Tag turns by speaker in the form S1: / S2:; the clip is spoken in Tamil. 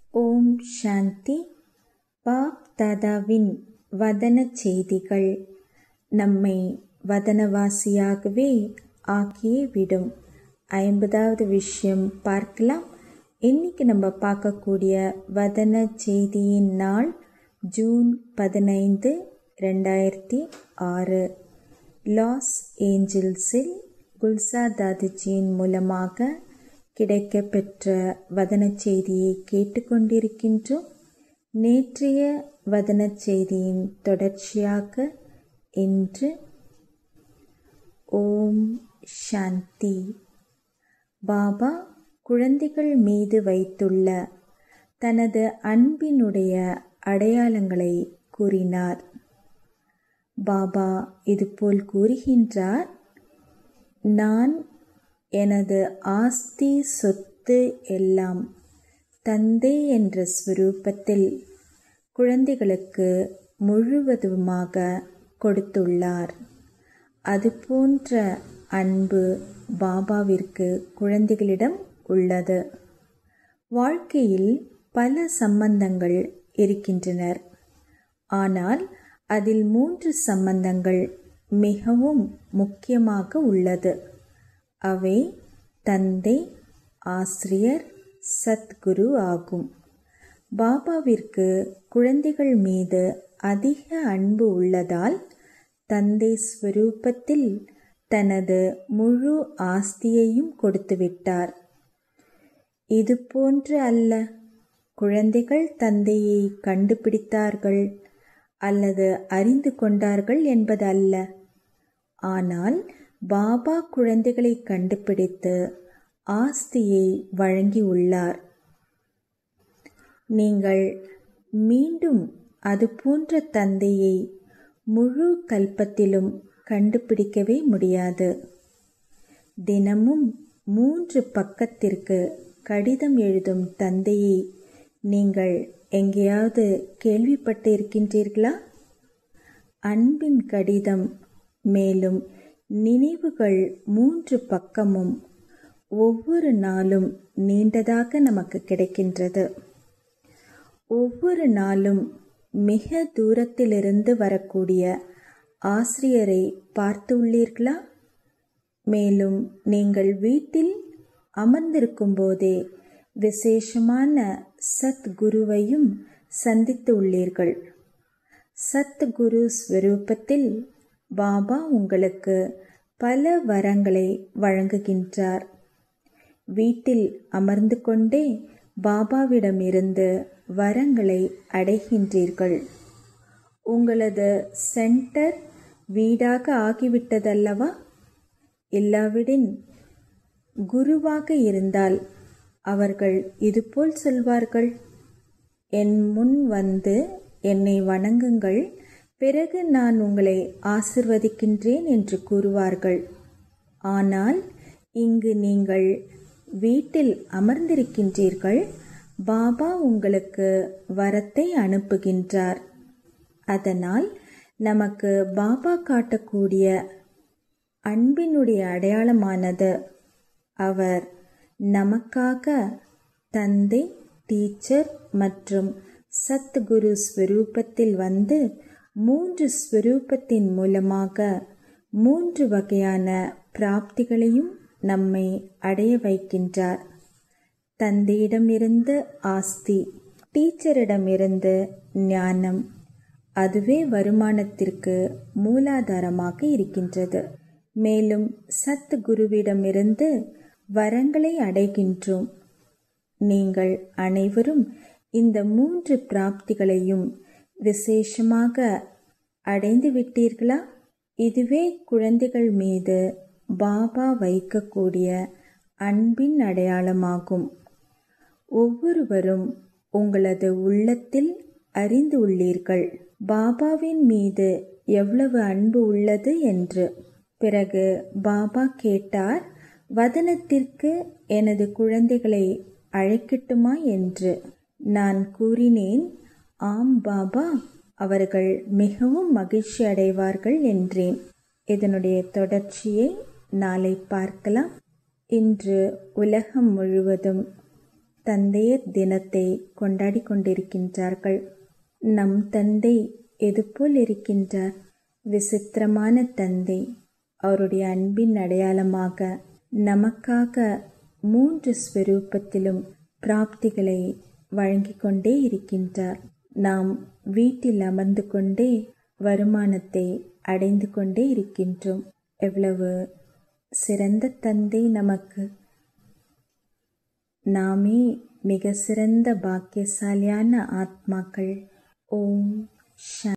S1: ஓம் சாந்தி பாப் தாதாவின் வதனச் செய்திகள் நம்மை வதனவாசியாகவே ஆக்கியே விடும் ஐம்பதாவது விஷயம் பார்க்கலாம் இன்னைக்கு நம்ம பார்க்கக்கூடிய வதன செய்தியின் நாள் ஜூன் பதினைந்து ரெண்டாயிரத்தி ஆறு லாஸ் ஏஞ்சல்ஸில் குல்சா தாதுஜியின் மூலமாக கிடைக்கப்பெற்ற வதனச் செய்தியை கேட்டுக்கொண்டிருக்கின்றோம் நேற்றைய வதனச் செய்தியின் தொடர்ச்சியாக இன்று ஓம் சாந்தி பாபா குழந்தைகள் மீது வைத்துள்ள தனது அன்பினுடைய அடையாளங்களை கூறினார் பாபா இதுபோல் கூறுகின்றார் நான் எனது ஆஸ்தி சொத்து எல்லாம் தந்தை என்ற ஸ்வரூபத்தில் குழந்தைகளுக்கு முழுவதுமாக கொடுத்துள்ளார் அதுபோன்ற அன்பு பாபாவிற்கு குழந்தைகளிடம் உள்ளது வாழ்க்கையில் பல சம்பந்தங்கள் இருக்கின்றனர் ஆனால் அதில் மூன்று சம்பந்தங்கள் மிகவும் முக்கியமாக உள்ளது அவை தந்தை ஆசிரியர் சத்குரு ஆகும் பாபாவிற்கு குழந்தைகள் மீது அதிக அன்பு உள்ளதால் தந்தை ஸ்வரூபத்தில் தனது முழு ஆஸ்தியையும் கொடுத்துவிட்டார் இது போன்று அல்ல குழந்தைகள் தந்தையை கண்டுபிடித்தார்கள் அல்லது அறிந்து கொண்டார்கள் என்பது அல்ல ஆனால் பாபா குழந்தைகளை கண்டுபிடித்து ஆஸ்தியை வழங்கியுள்ளார் நீங்கள் மீண்டும் அது போன்ற தந்தையை முழு கல்பத்திலும் கண்டுபிடிக்கவே முடியாது தினமும் மூன்று பக்கத்திற்கு கடிதம் எழுதும் தந்தையை நீங்கள் எங்கேயாவது கேள்விப்பட்டு இருக்கின்றீர்களா அன்பின் கடிதம் மேலும் நினைவுகள் மூன்று பக்கமும் ஒவ்வொரு நாளும் நீண்டதாக நமக்கு கிடைக்கின்றது ஒவ்வொரு நாளும் மிக தூரத்திலிருந்து வரக்கூடிய ஆசிரியரை பார்த்து உள்ளீர்களா மேலும் நீங்கள் வீட்டில் அமர்ந்திருக்கும் போதே விசேஷமான சத் குருவையும் சந்தித்து உள்ளீர்கள் சத் குரு ஸ்வரூபத்தில் பாபா உங்களுக்கு பல வரங்களை வழங்குகின்றார் வீட்டில் அமர்ந்து கொண்டே பாபாவிடமிருந்து வரங்களை அடைகின்றீர்கள் உங்களது சென்டர் வீடாக ஆகிவிட்டதல்லவா இல்லாவிடின் குருவாக இருந்தால் அவர்கள் இதுபோல் சொல்வார்கள் என் முன் வந்து என்னை வணங்குங்கள் பிறகு நான் உங்களை ஆசிர்வதிக்கின்றேன் என்று கூறுவார்கள் ஆனால் இங்கு நீங்கள் வீட்டில் அமர்ந்திருக்கின்றீர்கள் பாபா உங்களுக்கு வரத்தை அனுப்புகின்றார் அதனால் நமக்கு பாபா காட்டக்கூடிய அன்பினுடைய அடையாளமானது அவர் நமக்காக தந்தை டீச்சர் மற்றும் சத்குரு ஸ்வரூபத்தில் வந்து மூன்று ஸ்வரூபத்தின் மூலமாக மூன்று வகையான பிராப்திகளையும் நம்மை அடைய வைக்கின்றார் தந்தையிடமிருந்து ஆஸ்தி டீச்சரிடமிருந்து ஞானம் அதுவே வருமானத்திற்கு மூலாதாரமாக இருக்கின்றது மேலும் சத் குருவிடமிருந்து வரங்களை அடைகின்றோம் நீங்கள் அனைவரும் இந்த மூன்று பிராப்திகளையும் விசேஷமாக அடைந்து விட்டீர்களா இதுவே குழந்தைகள் மீது பாபா வைக்கக்கூடிய அன்பின் அடையாளமாகும் ஒவ்வொருவரும் உங்களது உள்ளத்தில் அறிந்து உள்ளீர்கள் பாபாவின் மீது எவ்வளவு அன்பு உள்ளது என்று பிறகு பாபா கேட்டார் வதனத்திற்கு எனது குழந்தைகளை அழைக்கட்டுமா என்று நான் கூறினேன் ஆம் பாபா அவர்கள் மிகவும் மகிழ்ச்சி அடைவார்கள் என்றேன் இதனுடைய தொடர்ச்சியை நாளை பார்க்கலாம் இன்று உலகம் முழுவதும் தந்தையர் தினத்தை கொண்டாடி கொண்டிருக்கின்றார்கள் நம் தந்தை எதுபோல் இருக்கின்றார் விசித்திரமான தந்தை அவருடைய அன்பின் அடையாளமாக நமக்காக மூன்று ஸ்வரூபத்திலும் பிராப்திகளை வழங்கிக் கொண்டே இருக்கின்றார் நாம் வீட்டில் அமர்ந்து கொண்டே வருமானத்தை அடைந்து கொண்டே இருக்கின்றோம் எவ்வளவு சிறந்த தந்தை நமக்கு நாமே மிக சிறந்த பாக்கியசாலியான ஆத்மாக்கள் ஓம்